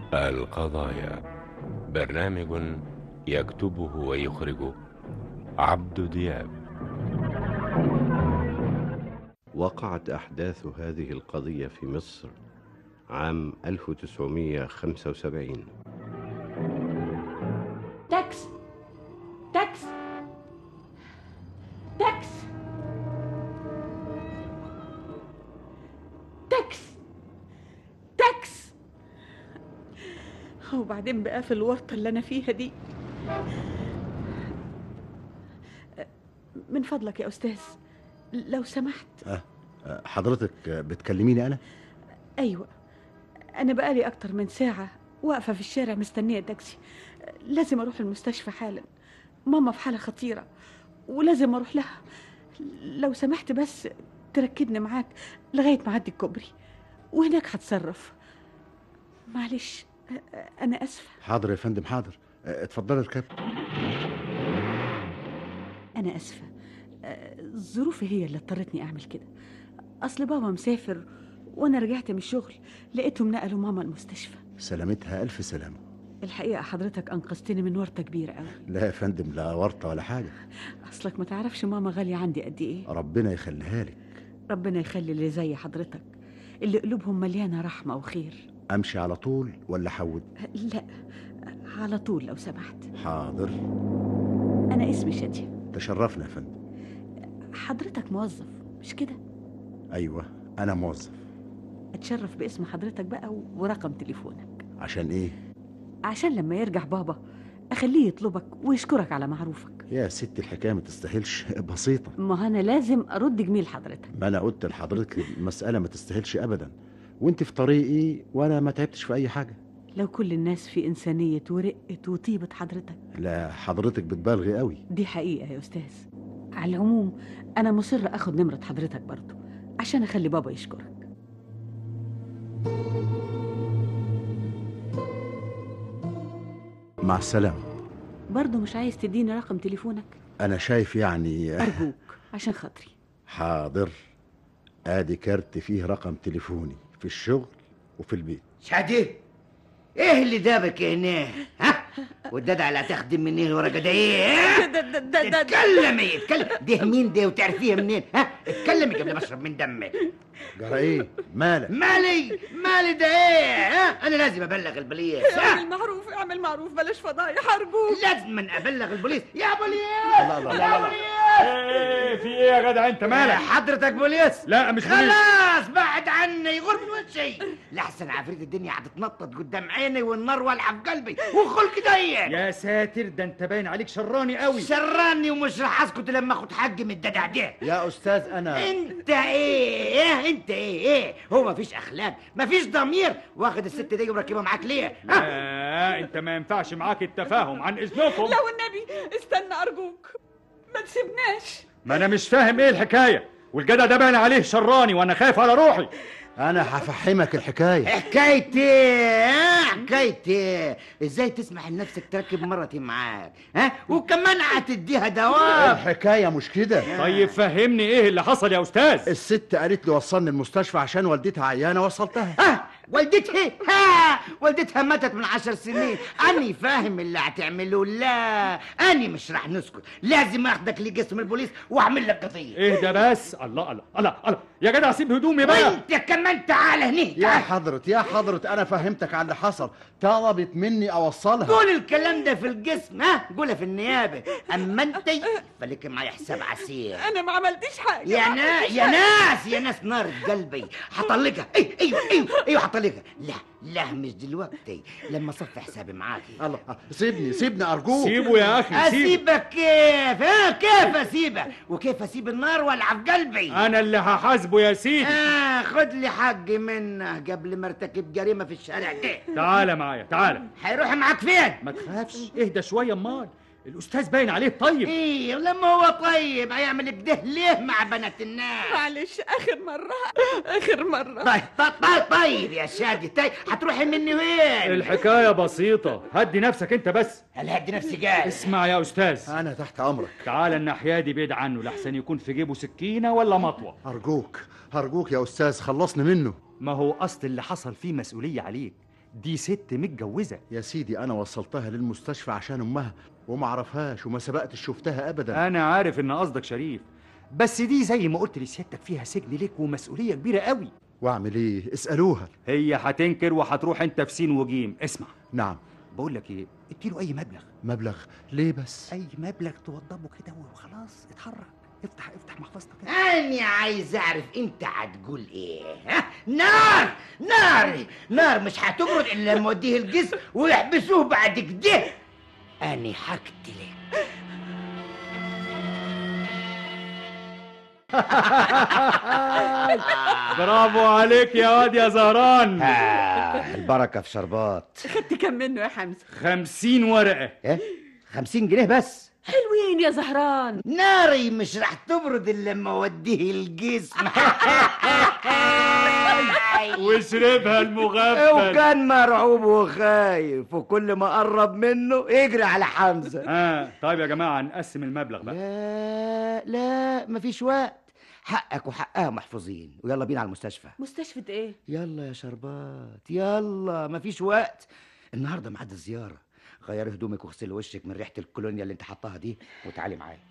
القضايا برنامج يكتبه ويخرجه عبد دياب وقعت أحداث هذه القضية في مصر عام 1975 تاكس تاكس تاكس تاكس تاكس وبعدين بقى في الورطة اللي أنا فيها دي من فضلك يا أستاذ لو سمحت أه أه، حضرتك بتكلميني أنا؟ أيوة أنا بقالي أكتر من ساعة واقفة في الشارع مستنية تاكسي لازم أروح المستشفى حالا ماما في حالة خطيرة ولازم أروح لها لو سمحت بس تركدني معاك لغاية ما أعدي الكوبري وهناك هتصرف معلش أنا أسفة حاضر يا فندم حاضر أه، اتفضلي اركب أنا أسفة آه، ظروفي هي اللي اضطرتني أعمل كده أصل بابا مسافر وأنا رجعت من الشغل لقيتهم نقلوا ماما المستشفى سلامتها ألف سلامة الحقيقة حضرتك أنقذتني من ورطة كبيرة أوي لا يا فندم لا ورطة ولا حاجة أصلك ما تعرفش ماما غالية عندي قد إيه ربنا يخليها لك ربنا يخلي اللي زي حضرتك اللي قلوبهم مليانة رحمة وخير أمشي على طول ولا حود لا على طول لو سمحت حاضر أنا اسمي شادية تشرفنا يا فندم حضرتك موظف مش كده أيوة أنا موظف أتشرف باسم حضرتك بقى ورقم تليفونك عشان إيه؟ عشان لما يرجع بابا أخليه يطلبك ويشكرك على معروفك يا ست الحكاية ما تستاهلش بسيطة ما أنا لازم أرد جميل حضرتك ما أنا قلت لحضرتك المسألة ما تستاهلش أبدا وأنت في طريقي وأنا ما تعبتش في أي حاجة لو كل الناس في إنسانية ورقة وطيبة حضرتك لا حضرتك بتبالغي قوي دي حقيقة يا أستاذ على العموم أنا مصر أخد نمرة حضرتك برضو عشان أخلي بابا يشكرك مع السلامة برضو مش عايز تديني رقم تليفونك أنا شايف يعني أرجوك عشان خاطري حاضر ادي كارت فيه رقم تليفوني في الشغل وفي البيت شادي ايه اللي جابك هنا ها والددع اللي هتخدم منين الورقه ده ايه ها؟ ده ده ده ده اتكلمي اتكلم ده مين ده وتعرفيها منين ها اتكلمي قبل ما اشرب من دمك جرى ايه مالك مالي مالي ده ايه ها انا لازم ابلغ البوليس ها اعمل معروف اعمل معروف بلاش فضايح أرجوك لازم ابلغ البوليس يا بوليس الله الله يا الله. بوليس ايه في ايه يا جدع انت مالك حضرتك بوليس لا مش بوليس خلاص بعد عني يغور من وشي لحسن عفريت الدنيا هتتنطط قدام عيني والنار والعه في قلبي وخلق ضيق يا ساتر ده انت باين عليك شراني قوي شراني ومش رح اسكت لما اخد حقي من الددع ده يا استاذ انا انت ايه ايه انت ايه ايه هو مفيش اخلاق مفيش ضمير واخد الست دي ومركبها معاك ليه ها لا انت ما ينفعش معاك التفاهم عن اذنكم لو النبي استنى أرجوك ما تسيبناش ما انا مش فاهم ايه الحكايه والجدع ده باين عليه شراني وانا خايف على روحي انا هفهمك الحكايه حكايتي ها حكايتي ازاي تسمح لنفسك تركب مرتي معاك ها وكمان هتديها دواء الحكايه مش كده طيب فهمني ايه اللي حصل يا استاذ الست قالت لي وصلني المستشفى عشان والدتها عيانه وصلتها ها والدتها ها والدتها ماتت من عشر سنين أني فاهم اللي هتعمله لا أني مش راح نسكت لازم أخدك لقسم البوليس وأعمل لك قضية ايه ده بس الله الله الله الله يا جدع سيب هدومي بقى وانت كمان تعال هنا يا تعال. حضرة يا حضرة انا فهمتك على اللي حصل طلبت مني اوصلها قول الكلام ده في الجسم ها قولها في النيابة أما أنت فلك معايا حساب عسير أنا ما عملتش حاجة يا ما ناس عملتش يا حاجة. ناس يا ناس نار قلبي هطلقها ايوه ايوه ايوه ايوه هطلقها لا لا مش دلوقتي لما اصفي حسابي معاكي الله سيبني سيبني ارجوك سيبه يا اخي سيبه اسيبك كيف ها كيف اسيبك وكيف اسيب النار والعب قلبي انا اللي هحاسبه يا سيدي آه خد لي حقي منه قبل ما ارتكب جريمه في الشارع ده تعالى معايا تعالى هيروح معاك فين ما تخافش اهدى شويه امال الاستاذ باين عليه طيب ايه لما هو طيب هيعمل كده ليه مع بنات الناس معلش آخر مرة آخر مرة طيب طيب طيب, طيب يا شادي طيب هتروحي مني وين الحكايه بسيطه هدي نفسك انت بس هل هدي نفسي قاعد اسمع يا استاذ انا تحت امرك تعالى الناحيه دي بعيد عنه لحسن يكون في جيبه سكينه ولا مطوه ارجوك ارجوك يا استاذ خلصني منه ما هو اصل اللي حصل فيه مسؤوليه عليك دي ست متجوزه يا سيدي انا وصلتها للمستشفى عشان امها وما اعرفهاش وما سبقتش شفتها ابدا انا عارف ان قصدك شريف بس دي زي ما قلت لسيادتك فيها سجن ليك ومسؤوليه كبيره قوي واعمل ايه اسالوها هي هتنكر وهتروح انت في سين وجيم اسمع نعم بقول لك ايه اديله اي مبلغ مبلغ ليه بس اي مبلغ توضبه كده وخلاص اتحرك افتح افتح محفظتك كده أنا عايز أعرف أنت هتقول إيه ها؟ نار نار نار مش هتبرد إلا لما أوديه الجسم ويحبسوه بعد كده أنا هقتلك برافو عليك يا واد يا زهران آه البركة في شربات خدت كم منه يا حمزة خمسين ورقة إيه؟ خمسين جنيه بس حلوين يا زهران ناري مش رح تبرد إلا لما أوديه الجسم واشربها المغفل وكان مرعوب وخايف وكل ما قرب منه يجري على حمزة اه طيب يا جماعة نقسم المبلغ بقى لا لا مفيش وقت حقك وحقها محفوظين ويلا بينا على المستشفى مستشفى ايه يلا يا شربات يلا مفيش وقت النهارده ميعاد الزيارة غيري هدومك واغسلي وشك من ريحة الكولونيا اللي انت حطاها دي وتعالي معايا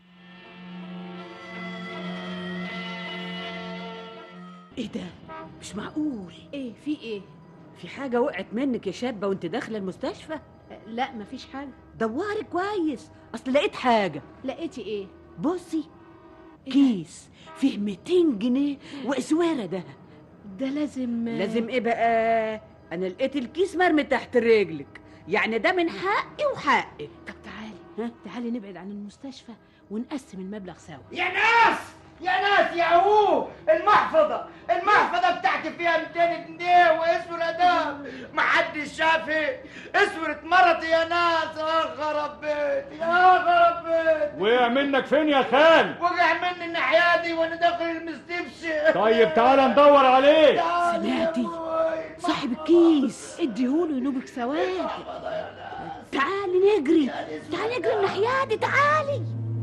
ايه ده مش معقول ايه في ايه في حاجة وقعت منك يا شابة وانت داخلة المستشفى أه، لا مفيش حاجه دوري كويس اصل لقيت حاجة لقيتي ايه بصي إيه ده؟ كيس فيه 200 جنيه واسواره ده ده لازم لازم ايه بقى انا لقيت الكيس مرمي تحت رجلك يعني ده من حقي وحقك طب تعالي ها؟ تعالي نبعد عن المستشفى ونقسم المبلغ سوا يا ناس يا ناس يا هو المحفظة المحفظة بتاعتي فيها 200 جنيه واسود اداب محدش شافي اسود مرتي يا ناس يا خرب بيتي يا خرب بيتي وقع منك فين يا خال وقع مني الناحية دي وانا داخل المستشفى طيب تعالى ندور عليه سمعتي؟ صاحب الكيس اديهوله ينوبك سواد تعالي نجري تعالي نجري الناحية دي تعالي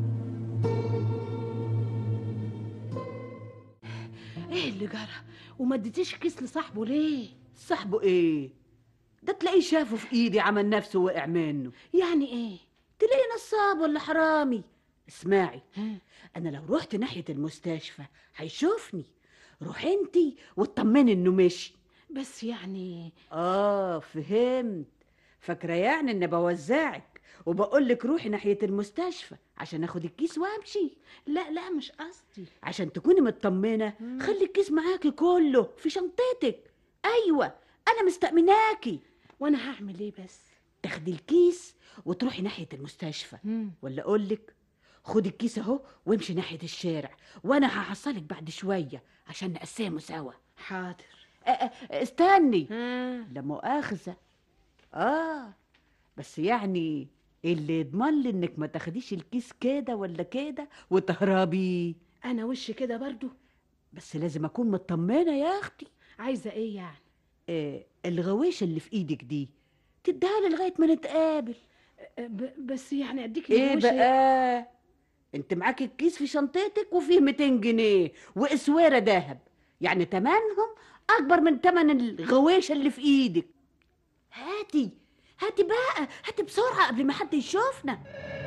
ايه اللي جرى وما اديتيش كيس لصاحبه ليه صاحبه ايه ده تلاقيه شافه في ايدي عمل نفسه وقع منه يعني ايه تلاقيه نصاب ولا حرامي اسمعي ها انا لو رحت ناحية المستشفى هيشوفني روح انتي واطمني انه مشي بس يعني اه فهمت فاكرة يعني اني بوزعك وبقول لك روحي ناحية المستشفى عشان اخد الكيس وامشي لا لا مش قصدي عشان تكوني مطمنة خلي الكيس معاكي كله في شنطتك ايوه انا مستأمناكي وانا هعمل ايه بس تاخدي الكيس وتروحي ناحية المستشفى مم. ولا اقول لك خدي الكيس اهو وامشي ناحية الشارع وانا هحصلك بعد شوية عشان نقسمه سوا حاضر أ- أ- استني ها لا مؤاخذة اه بس يعني اللي يضمن لي انك ما تاخديش الكيس كده ولا كده وتهربي انا وش كده برضو بس لازم اكون مطمنة يا اختي عايزه ايه يعني آه الغويشة اللي في ايدك دي تديها لي لغاية ما نتقابل أه، ب- بس يعني اديك ايه الوش- بقى انت معاك الكيس في شنطتك وفيه 200 جنيه واسواره ذهب يعني تمنهم اكبر من تمن الغويشه اللي في ايدك هاتي هاتي بقى هاتي بسرعه قبل ما حد يشوفنا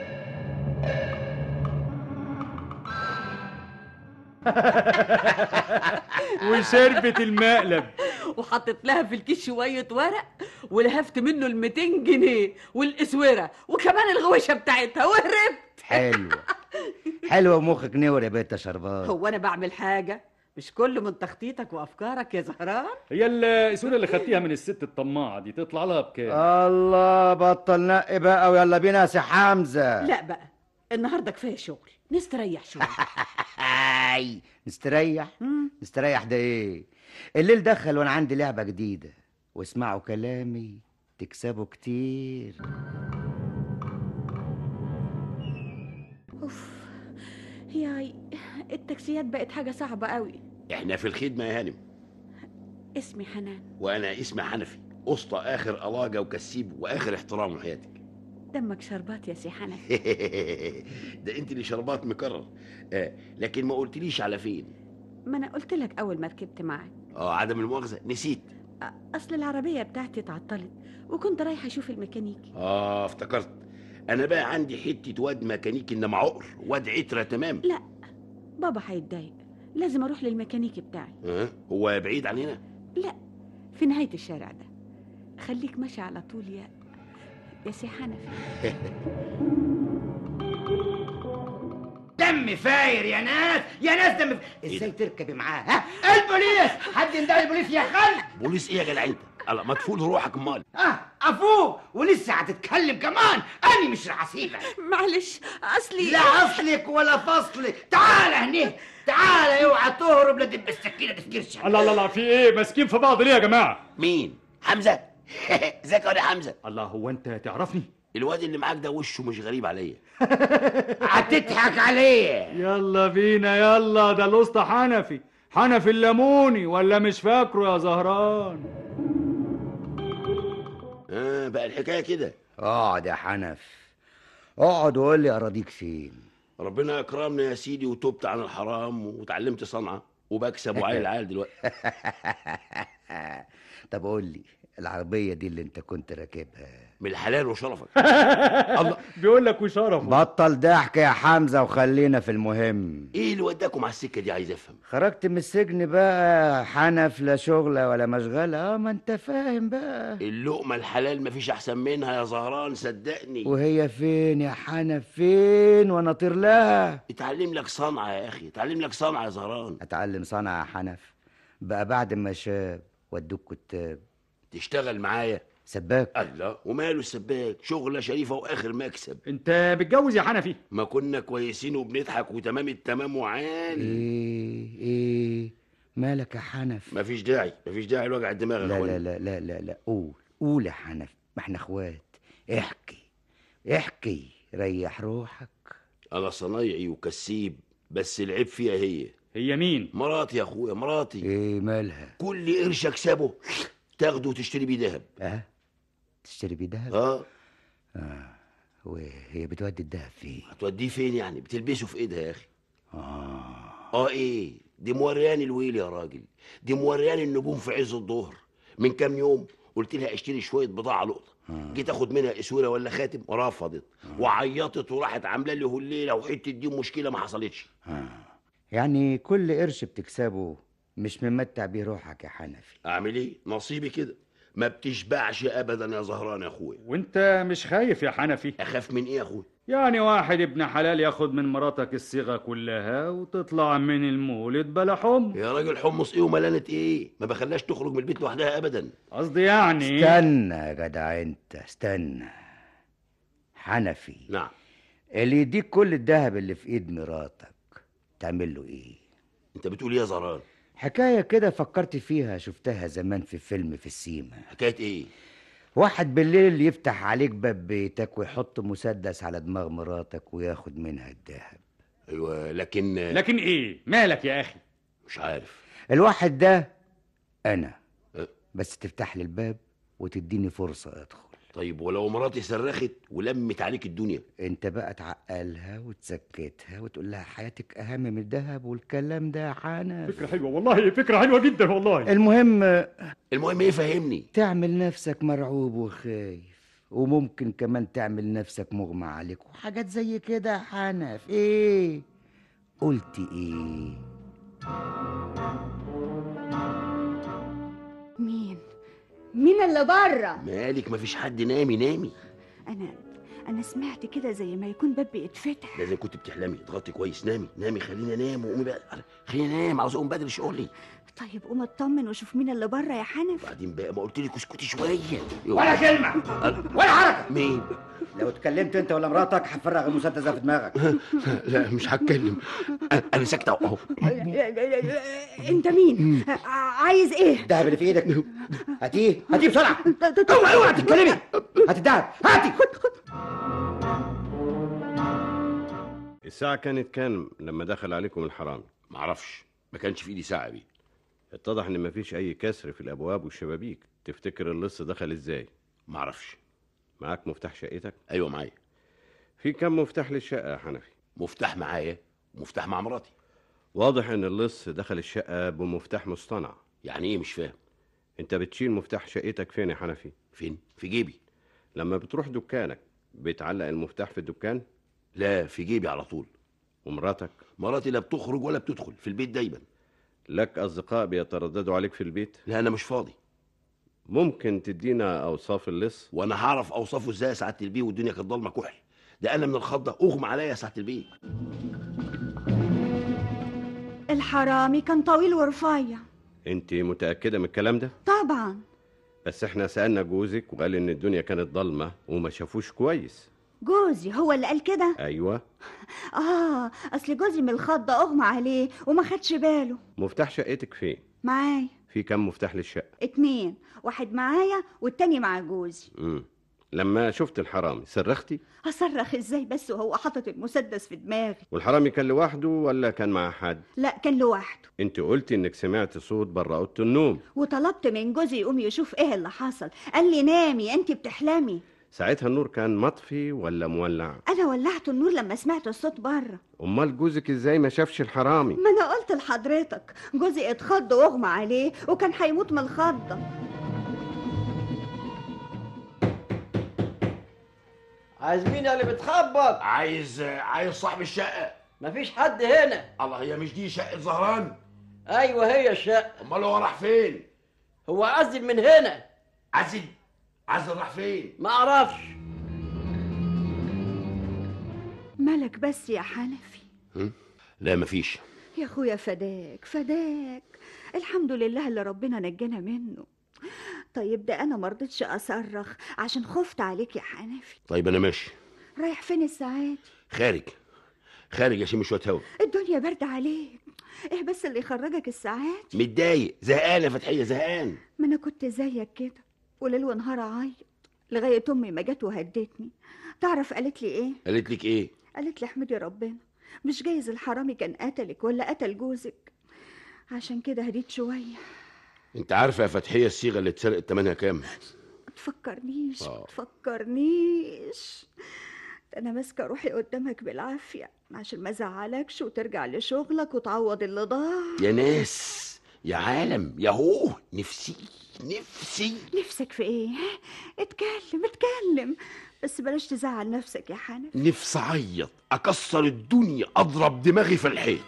وشربت المقلب وحطيت لها في الكيس شويه ورق ولهفت منه ال 200 جنيه والاسوره وكمان الغويشه بتاعتها وهربت حلوة حلوة مخك نور يا بنت يا شربات هو انا بعمل حاجه مش كله من تخطيطك وافكارك يا زهران هي الاسوره اللي خدتيها من الست الطماعه دي تطلع لها بكام الله بطل نقي بقى ويلا بينا يا سي حمزة لا بقى النهارده كفايه شغل نستريح شويه هاي نستريح مم. نستريح ده ايه الليل دخل وانا عندي لعبة جديدة واسمعوا كلامي تكسبوا كتير اوف ياي التاكسيات بقت حاجه صعبه قوي احنا في الخدمة يا هانم اسمي حنان وانا اسمي حنفي اسطى اخر الاجة وكسيب واخر احترام وحياتك دمك شربات يا سي حنان ده انت اللي شربات مكرر آه لكن ما قلتليش على فين ما انا قلت لك اول ما ركبت معاك اه عدم المؤاخذة نسيت اصل العربيه بتاعتي اتعطلت وكنت رايحه اشوف الميكانيكي اه افتكرت انا بقى عندي حته واد ميكانيكي انما عقر واد عتره تمام لا بابا هيتضايق لازم اروح للميكانيكي بتاعي اه هو بعيد عننا لا في نهايه الشارع ده خليك ماشي على طول يا يا سي حنفي دم فاير يا ناس يا ناس دم ف... ازاي تركبي معاه ها البوليس حد يندهي البوليس يا خالد بوليس ايه يا جدع انت الله ما تفول روحك امال اه افوق ولسه هتتكلم كمان انا مش هسيبك معلش اصلي لا اصلك ولا فصلك تعال هنا تعال اوعى تهرب لا تبقى السكينه تفكير شعر الله الله الله في ايه ماسكين في بعض ليه يا جماعه مين حمزه ازيك يا واد يا حمزه الله هو انت تعرفني الواد اللي معاك ده وشه مش غريب عليا هتضحك عليه يلا بينا يلا ده الاسطى حنفي حنفي الليموني ولا مش فاكره يا زهران اه بقى الحكايه كده اقعد يا حنف اقعد وقول لي اراضيك فين ربنا اكرمني يا سيدي وتبت عن الحرام وتعلمت صنعه وبكسب وعيل العيال دلوقتي طب قول لي العربيه دي اللي انت كنت راكبها من الحلال وشرفك بيقول لك وشرفه بطل ضحك يا حمزه وخلينا في المهم ايه اللي وداكم على السكه دي عايز افهم خرجت من السجن بقى حنف لا شغله ولا مشغله اه ما انت فاهم بقى اللقمه الحلال مفيش احسن منها يا زهران صدقني وهي فين يا حنف فين وانا اطير لها اتعلم لك صنعه يا اخي اتعلم لك صنعه يا زهران اتعلم صنعه يا حنف بقى بعد ما شاب ودوك كتاب تشتغل معايا سباك الله وماله السباك شغله شريفه واخر مكسب انت بتجوز يا حنفي ما كنا كويسين وبنضحك وتمام التمام وعالي ايه ايه مالك يا حنف مفيش داعي مفيش داعي لوجع الدماغ يا لا اخوان لا لا لا لا لا قول قول يا حنف ما احنا اخوات احكي احكي ريح روحك انا صنايعي وكسيب بس العيب فيها هي هي مين مراتي يا اخويا مراتي ايه مالها كل قرش اكسبه تاخده وتشتري بيه ذهب اه تشتري بيه دهب اه وهي بتودي الدهب فين هتوديه فين يعني بتلبسه في ايدها يا اخي اه اه ايه دي مورياني الويل يا راجل دي مورياني النجوم في عز الظهر من كام يوم قلت لها اشتري شويه بضاعه لقطه جيت اخد منها اسوره ولا خاتم رفضت وعيطت وراحت عامله لي هليله وحته دي مشكله ما حصلتش يعني كل قرش بتكسبه مش ممتع بيه روحك يا حنفي اعمل ايه نصيبي كده ما بتشبعش ابدا يا زهران يا اخويا وانت مش خايف يا حنفي اخاف من ايه يا اخويا يعني واحد ابن حلال ياخد من مراتك الصيغه كلها وتطلع من المولد بلا حم يا راجل حمص ايه وملانه ايه ما بخلاش تخرج من البيت لوحدها ابدا قصدي يعني استنى يا جدع انت استنى حنفي نعم اللي يديك كل الذهب اللي في ايد مراتك تعمل له ايه انت بتقول ايه يا زهران حكاية كده فكرت فيها شفتها زمان في فيلم في السيما حكايه ايه واحد بالليل يفتح عليك باب بيتك ويحط مسدس على دماغ مراتك وياخد منها الذهب ايوه لكن لكن ايه مالك يا اخي مش عارف الواحد ده انا أه. بس تفتح لي الباب وتديني فرصة ادخل طيب ولو مراتي صرخت ولمت عليك الدنيا انت بقى تعقلها وتسكتها وتقول لها حياتك اهم من الذهب والكلام ده يا حنف فكره حلوه والله فكره حلوه جدا والله المهم المهم ايه فهمني تعمل نفسك مرعوب وخايف وممكن كمان تعمل نفسك مغمى عليك وحاجات زي كده يا حنف ايه قلت ايه مين مين اللي بره مالك مفيش حد نامي نامي انا انا سمعت كده زي ما يكون باب بيتفتح لازم كنت بتحلمي اضغطي كويس نامي نامي خليني انام وقومي بقى خليني انام عاوز اقوم بدري شغلي طيب قوم اطمن وشوف مين اللي بره يا حنف بعدين بقى ما قلت لك اسكتي شويه ولا كلمه ولا حركه مين لو اتكلمت انت ولا مراتك هفرغ المسدس ده في دماغك لا مش هتكلم أنا- انا ساكته اهو انت مين عايز ايه الدهب اللي في ايدك هاتيه هاتيه بسرعه اوعى اوعى تتكلمي هات الدهب هاتي الساعة كانت كام لما دخل عليكم الحرامي؟ معرفش ما كانش في ايدي ساعه بيه اتضح ان مفيش اي كسر في الابواب والشبابيك تفتكر اللص دخل ازاي معرفش معاك مفتاح شقتك ايوه معايا في كم مفتاح للشقة يا حنفي مفتاح معايا ومفتاح مع مراتي واضح ان اللص دخل الشقة بمفتاح مصطنع يعني ايه مش فاهم انت بتشيل مفتاح شقتك فين يا حنفي فين في جيبي لما بتروح دكانك بتعلق المفتاح في الدكان لا في جيبي على طول ومراتك مراتي لا بتخرج ولا بتدخل في البيت دايما لك اصدقاء بيترددوا عليك في البيت لا انا مش فاضي ممكن تدينا اوصاف اللص وانا هعرف اوصفه ازاي يا سعاده البيه والدنيا كانت ضلمه كحل ده انا من الخضه اغمى عليا يا سعاده البيه الحرامي كان طويل ورفيع انت متاكده من الكلام ده طبعا بس احنا سالنا جوزك وقال ان الدنيا كانت ضلمه وما شافوش كويس جوزي هو اللي قال كده ايوه اه اصل جوزي من الخضه اغمى عليه وما خدش باله مفتاح شقتك فين معايا في كم مفتاح للشقه اتنين واحد معايا والتاني مع جوزي امم لما شفت الحرامي صرختي اصرخ ازاي بس وهو حاطط المسدس في دماغي والحرامي كان لوحده ولا كان مع حد لا كان لوحده انت قلتي انك سمعت صوت بره اوضه النوم وطلبت من جوزي يقوم يشوف ايه اللي حصل قال لي نامي انت بتحلمي ساعتها النور كان مطفي ولا مولع انا ولعت النور لما سمعت الصوت بره امال جوزك ازاي ما شافش الحرامي ما انا قلت لحضرتك جوزي اتخض واغمى عليه وكان هيموت من الخضه عايز مين اللي بتخبط عايز عايز صاحب الشقه مفيش حد هنا الله هي مش دي شقه زهران ايوه هي الشقه امال هو راح فين هو عزل من هنا عزل عزل راح فين ما اعرفش مالك بس يا حنفي لا مفيش يا اخويا فداك فداك الحمد لله اللي ربنا نجانا منه طيب ده انا مرضتش اصرخ عشان خفت عليك يا حنفي طيب انا ماشي رايح فين الساعات خارج خارج اشم شويه هوا الدنيا برد عليك ايه بس اللي يخرجك الساعات متضايق زهقان يا فتحيه زهقان ما انا كنت زيك كده وليل ونهار اعيط لغايه امي ما جت وهدتني تعرف قالت لي ايه قالت لك ايه قالت لي احمدي ربنا مش جايز الحرامي كان قتلك ولا قتل جوزك عشان كده هديت شويه انت عارفه يا فتحيه الصيغه اللي اتسرقت تمنها كام تفكرنيش آه. تفكرنيش ده انا ماسكه روحي قدامك بالعافيه عشان ما ازعلكش وترجع لشغلك وتعوض اللي ضاع يا ناس يا عالم يا هو نفسي نفسي نفسك في ايه اتكلم اتكلم بس بلاش تزعل نفسك يا حنف نفسي اعيط اكسر الدنيا اضرب دماغي في الحيط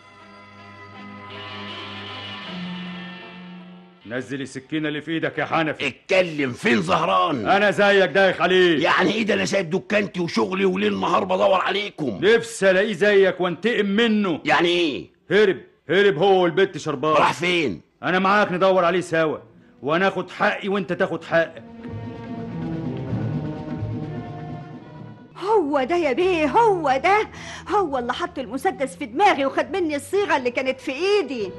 نزل السكينة اللي في ايدك يا حنفي اتكلم فين زهران انا زيك دايخ عليه يعني ايه ده انا سايب دكانتي وشغلي وليل نهار بدور عليكم نفسي الاقيه زيك وانتقم منه يعني ايه هرب هرب هو والبت شربان راح فين انا معاك ندور عليه سوا وانا اخد حقي وانت تاخد حقك هو ده يا بيه هو ده هو اللي حط المسدس في دماغي وخد مني الصيغه اللي كانت في ايدي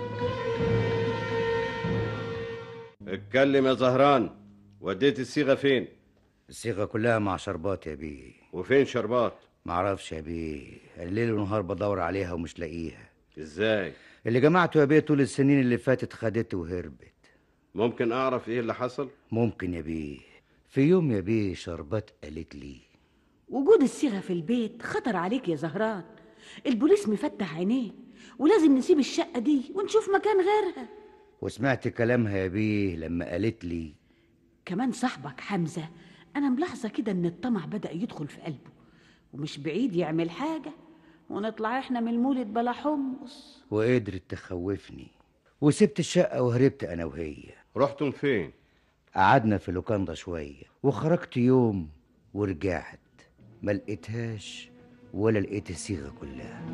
اتكلم يا زهران وديت الصيغه فين الصيغة كلها مع شربات يا بيه وفين شربات معرفش يا بيه الليل ونهار بدور عليها ومش لاقيها ازاي اللي جمعته يا بيه طول السنين اللي فاتت خدته وهربت ممكن اعرف ايه اللي حصل ممكن يا بيه في يوم يا بيه شربات قالت لي وجود الصيغة في البيت خطر عليك يا زهران البوليس مفتح عينيه ولازم نسيب الشقة دي ونشوف مكان غيرها وسمعت كلامها يا بيه لما قالت لي كمان صاحبك حمزة أنا ملاحظة كده إن الطمع بدأ يدخل في قلبه ومش بعيد يعمل حاجة ونطلع إحنا من المولد بلا حمص وقدرت تخوفني وسبت الشقة وهربت أنا وهي رحتم فين قعدنا في لوكاندا شوية وخرجت يوم ورجعت ما لقيتهاش ولا لقيت الصيغة كلها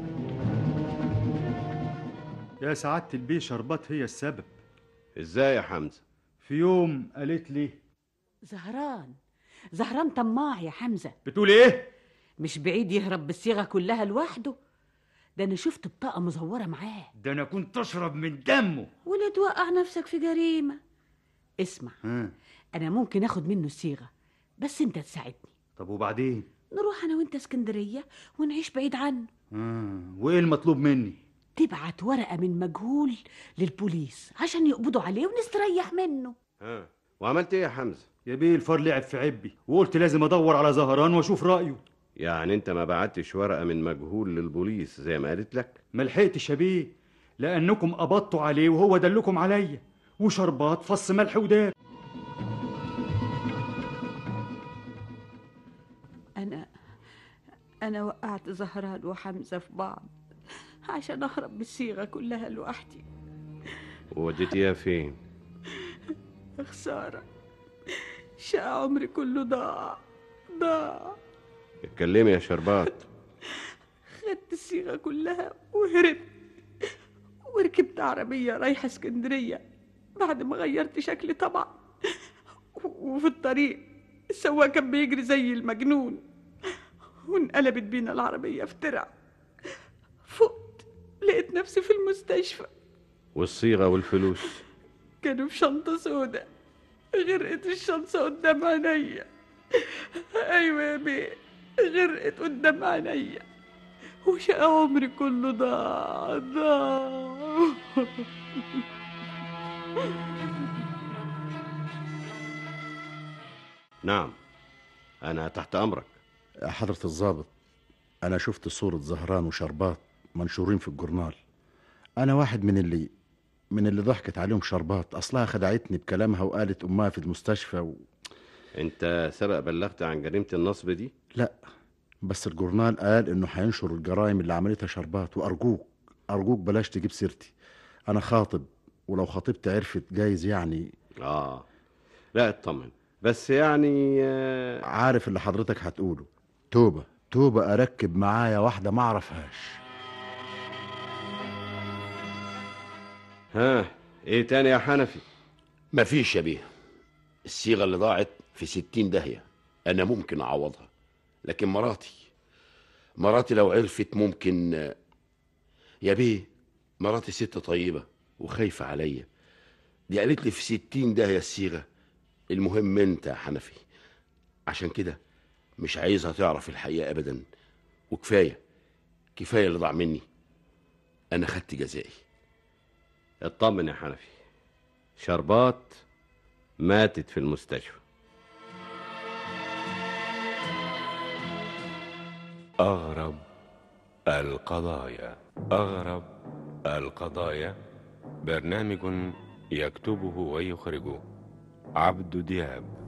يا سعادة البيه شربات هي السبب ازاي يا حمزه في يوم قالت لي زهران زهران طماع يا حمزة بتقول ايه مش بعيد يهرب بالصيغة كلها لوحده ده أنا شفت بطاقة مزورة معاه ده انا كنت اشرب من دمه ولا توقع نفسك في جريمة اسمع ها أنا ممكن أخد منه الصيغة بس أنت تساعدني طب وبعدين نروح أنا وأنت اسكندرية ونعيش بعيد عنه آه. وايه المطلوب مني تبعت ورقة من مجهول للبوليس عشان يقبضوا عليه ونستريح منه ها وعملت ايه يا حمزه يا بيه الفار لعب في عبي وقلت لازم ادور على زهران واشوف رايه يعني انت ما بعتش ورقه من مجهول للبوليس زي ما قالت لك ما لحقتش يا بيه لانكم قبضتوا عليه وهو دلكم عليا وشربات فص ملح وداب أنا أنا وقعت زهران وحمزة في بعض عشان أهرب بالصيغة كلها لوحدي وديتيها فين خسارة شقى عمري كله ضاع ضاع اتكلمي يا شربات خدت الصيغة كلها وهربت وركبت عربية رايحة اسكندرية بعد ما غيرت شكلي طبعا وفي الطريق السواق كان بيجري زي المجنون وانقلبت بينا العربية في ترع فقت لقيت نفسي في المستشفى والصيغة والفلوس كانوا في شنطة سودة غرقت الشنطة قدام عينيا أيوة يا بيه غرقت قدام عينيا وشقى عمري كله ضاع ضاع نعم أنا تحت أمرك حضرة الضابط أنا شفت صورة زهران وشربات منشورين في الجورنال أنا واحد من اللي من اللي ضحكت عليهم شربات أصلها خدعتني بكلامها وقالت أمها في المستشفى و... أنت سبق بلغت عن جريمة النصب دي لا بس الجورنال قال إنه هينشر الجرائم اللي عملتها شربات وأرجوك أرجوك بلاش تجيب سيرتي أنا خاطب ولو خطيبتي عرفت جايز يعني آه لا اطمن بس يعني آه، عارف اللي حضرتك هتقوله توبة توبة أركب معايا واحدة ما أعرفهاش ها ايه تاني يا حنفي مفيش يا بيه الصيغة اللي ضاعت في ستين داهية أنا ممكن أعوضها لكن مراتي مراتي لو عرفت ممكن يا بيه مراتي ست طيبة وخايفة عليا دي قالت لي في ستين داهية الصيغة المهم انت يا حنفي عشان كده مش عايزها تعرف الحقيقة أبدا وكفاية كفاية اللي ضاع مني أنا خدت جزائي اطمن يا حنفي شربات ماتت في المستشفى أغرب القضايا أغرب القضايا برنامج يكتبه ويخرجه عبد دياب